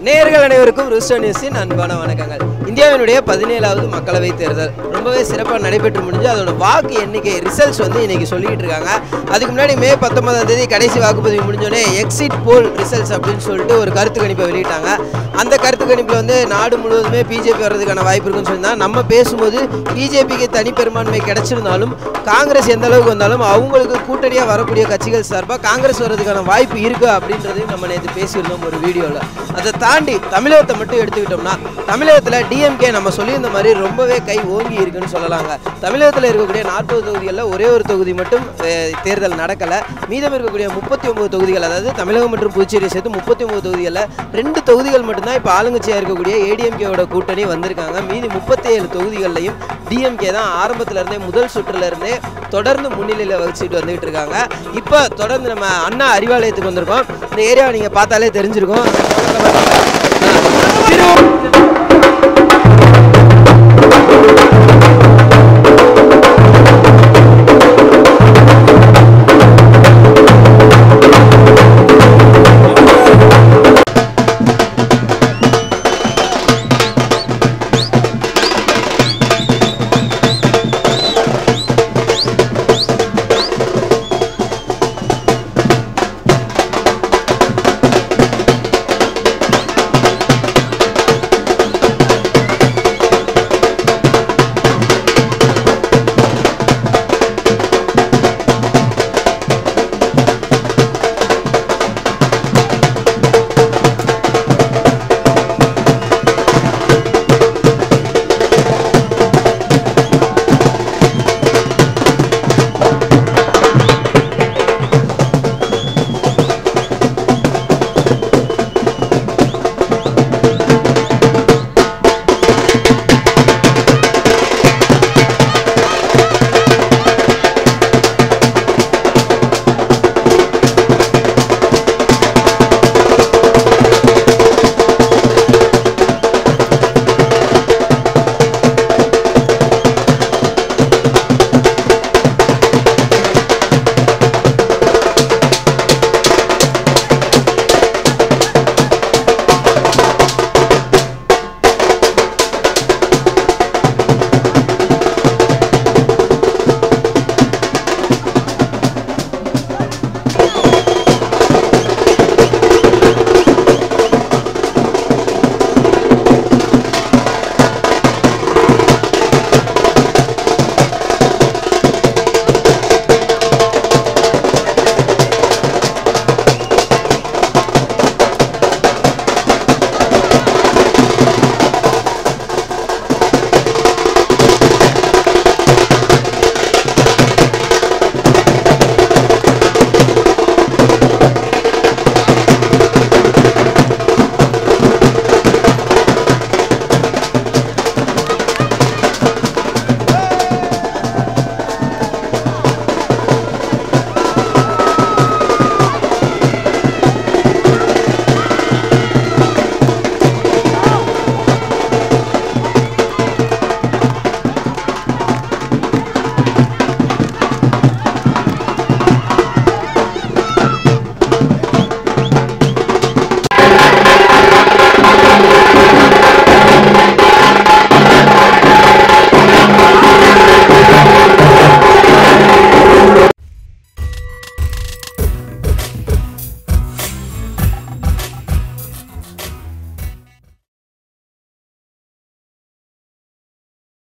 நேயர்கள் அனைவருக்கும் ருஸ்டோ நியூஸின் அன்பான வணக்கங்கள் இந்தியாவினுடைய பதினேழாவது மக்களவைத் தேர்தல் ரொம்பவே சிறப்பாக நடைபெற்று முடிஞ்சு அதோட வாக்கு எண்ணிக்கை ரிசல்ட்ஸ் வந்து இன்னைக்கு சொல்லிட்டு இருக்காங்க அதுக்கு முன்னாடி மே பத்தொன்பதாம் தேதி கடைசி வாக்குப்பதிவு முடிஞ்சோடனே எக்ஸிட் போல் ரிசல்ட்ஸ் அப்படின்னு சொல்லிட்டு ஒரு கருத்து கணிப்பை வெளியிட்டாங்க அந்த கருத்து கணிப்பில் வந்து நாடு முழுவதுமே பிஜேபி வர்றதுக்கான வாய்ப்பு இருக்குன்னு சொல்லியிருந்தாங்க நம்ம பேசும்போது பிஜேபிக்கு தனிப்பெரும்பான்மை கிடைச்சிருந்தாலும் காங்கிரஸ் எந்த அளவுக்கு வந்தாலும் அவங்களுக்கு கூட்டணியாக வரக்கூடிய கட்சிகள் சார்பாக காங்கிரஸ் வர்றதுக்கான வாய்ப்பு இருக்கு அப்படின்றதையும் நம்ம நேற்று பேசியிருந்தோம் ஒரு வீடியோவில் அதை தாண்டி தமிழகத்தை மட்டும் எடுத்துக்கிட்டோம்னா தமிழகத்தில் டிஎம்கே நம்ம சொல்லியிருந்த மாதிரி ரொம்பவே கை ஓங்கி இருக்குன்னு சொல்லலாங்க தமிழகத்தில் இருக்கக்கூடிய நாற்பது தொகுதிகளில் ஒரே ஒரு தொகுதி மட்டும் அஹ், தேர்தல் நடக்கலை மீதம் இருக்கக்கூடிய முப்பத்தி ஒன்பது தொகுதிகள் அதாவது தமிழகம் மற்றும் புதுச்சேரியை சேர்த்து முப்பத்தி ஒன்பது தொகுதிகளில் ரெண்டு தொகுதிகள் மட்டும்தான் இப்போ ஆளுங்கட்சியாக இருக்கக்கூடிய ஏடிஎம்கேவோட கூட்டணி வந்திருக்காங்க மீதி முப்பத்தி ஏழு தொகுதிகள்லையும் டிஎம்கே தான் ஆரம்பத்துல இருந்தே முதல் சுற்றுல இருந்தே தொடர்ந்து முன்னிலையில் வச்சுட்டு வந்துகிட்டு இருக்காங்க இப்போ தொடர்ந்து நம்ம அண்ணா அறிவாலயத்துக்கு வந்திருக்கோம் இந்த ஏரியாவை நீங்கள் பார்த்தாலே தெரிஞ்சிருக்கும் திருவள்ளூர்